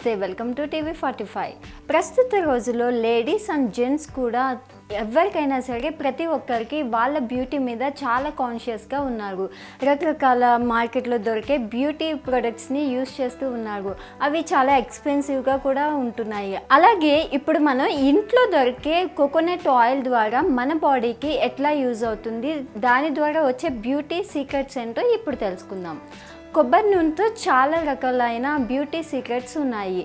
నమస్తే welcome to TV forty five ప్రస్తుత రోజుల్లో లేడీస్ అండ్ జెంట్స్ కూడా ఎవరికైనా సరే ప్రతి ఒక్కరికి వాళ్ళ బ్యూటీ మీద చాలా కాన్షియస్గా ఉన్నారు రకరకాల మార్కెట్లో దొరికే బ్యూటీ ప్రొడక్ట్స్ని యూస్ చేస్తూ ఉన్నారు అవి చాలా ఎక్స్పెన్సివ్గా కూడా ఉంటున్నాయి అలాగే ఇప్పుడు మనం ఇంట్లో దొరికే కోకోనట్ ఆయిల్ ద్వారా మన బాడీకి ఎట్లా యూజ్ అవుతుంది దాని ద్వారా వచ్చే బ్యూటీ సీక్రెట్స్ ఏంటో ఇప్పుడు తెలుసుకుందాం కొబ్బరి నూనెతో చాలా రకాలైన బ్యూటీ సీక్రెట్స్ ఉన్నాయి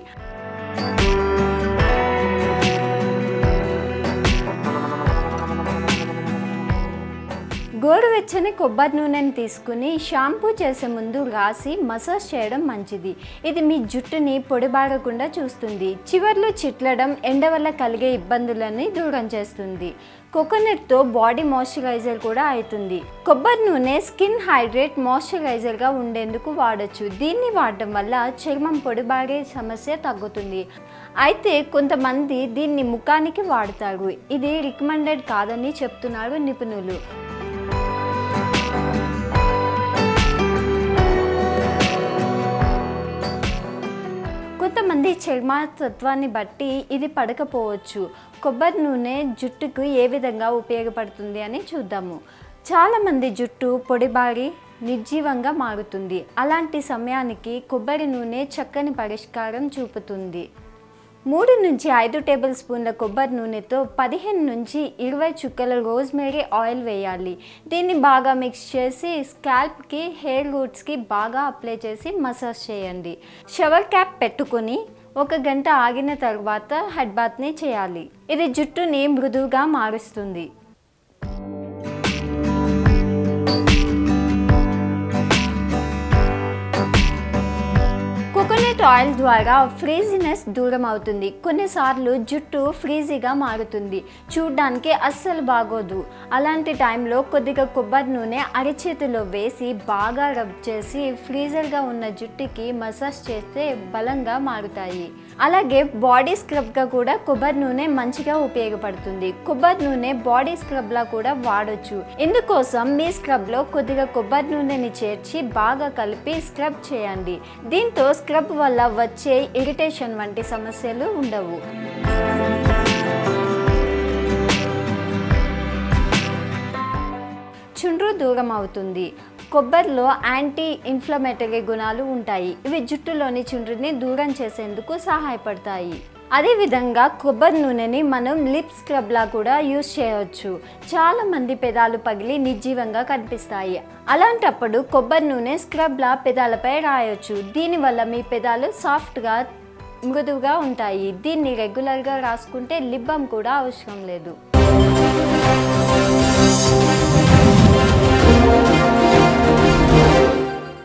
గోరువెచ్చని కొబ్బరి నూనెని తీసుకుని షాంపూ చేసే ముందు రాసి మసాజ్ చేయడం మంచిది ఇది మీ జుట్టుని పొడిబారకుండా చూస్తుంది చివర్లో చిట్లడం ఎండ వల్ల కలిగే ఇబ్బందులని దూరం చేస్తుంది కోకోనట్తో బాడీ మాయిశ్చరైజర్ కూడా అవుతుంది కొబ్బరి నూనె స్కిన్ హైడ్రేట్ మాయిశ్చరైజర్గా ఉండేందుకు వాడచ్చు దీన్ని వాడటం వల్ల చర్మం పొడిబారే సమస్య తగ్గుతుంది అయితే కొంతమంది దీన్ని ముఖానికి వాడతారు ఇది రికమెండెడ్ కాదని చెప్తున్నారు నిపుణులు కొంతమంది చర్మతత్వాన్ని బట్టి ఇది పడకపోవచ్చు కొబ్బరి నూనె జుట్టుకు ఏ విధంగా ఉపయోగపడుతుంది అని చూద్దాము చాలామంది జుట్టు పొడిబారి నిర్జీవంగా మారుతుంది అలాంటి సమయానికి కొబ్బరి నూనె చక్కని పరిష్కారం చూపుతుంది మూడు నుంచి ఐదు టేబుల్ స్పూన్ల కొబ్బరి నూనెతో పదిహేను నుంచి ఇరవై చుక్కల రోజ్మేరీ ఆయిల్ వేయాలి దీన్ని బాగా మిక్స్ చేసి స్కాల్ప్కి హెయిర్ రూట్స్కి బాగా అప్లై చేసి మసాజ్ చేయండి షవర్ క్యాప్ పెట్టుకొని ఒక గంట ఆగిన తర్వాత హెడ్ బాత్ని చేయాలి ఇది జుట్టుని మృదువుగా మారుస్తుంది కోకోనట్ ఆయిల్ ద్వారా ఫ్రీజినెస్ దూరం అవుతుంది కొన్నిసార్లు జుట్టు ఫ్రీజీగా మారుతుంది చూడ్డానికి అస్సలు బాగోదు అలాంటి టైంలో కొద్దిగా కొబ్బరి నూనె అరచేతిలో వేసి బాగా రబ్ చేసి ఫ్రీజర్గా ఉన్న జుట్టుకి మసాజ్ చేస్తే బలంగా మారుతాయి అలాగే బాడీ స్క్రబ్గా కూడా కొబ్బరి నూనె మంచిగా ఉపయోగపడుతుంది కొబ్బరి నూనె బాడీ స్క్రబ్లా కూడా వాడొచ్చు ఇందుకోసం మీ స్క్రబ్లో కొద్దిగా కొబ్బరి నూనెని చేర్చి బాగా కలిపి స్క్రబ్ చేయండి దీంతో స్క్రబ్ వల్ల వచ్చే ఇరిటేషన్ వంటి సమస్యలు ఉండవు చుండ్రు దూరం అవుతుంది కొబ్బరిలో యాంటీ ఇన్ఫ్లమేటరీ గుణాలు ఉంటాయి ఇవి జుట్టులోని చుండ్రుని దూరం చేసేందుకు సహాయపడతాయి అదేవిధంగా కొబ్బరి నూనెని మనం లిప్ స్క్రబ్లా కూడా యూస్ చేయవచ్చు చాలా మంది పెదాలు పగిలి నిర్జీవంగా కనిపిస్తాయి అలాంటప్పుడు కొబ్బరి నూనె స్క్రబ్లా పెదాలపై రాయొచ్చు దీనివల్ల మీ పెదాలు సాఫ్ట్గా మృదువుగా ఉంటాయి దీన్ని రెగ్యులర్గా రాసుకుంటే లిప్ బామ్ కూడా అవసరం లేదు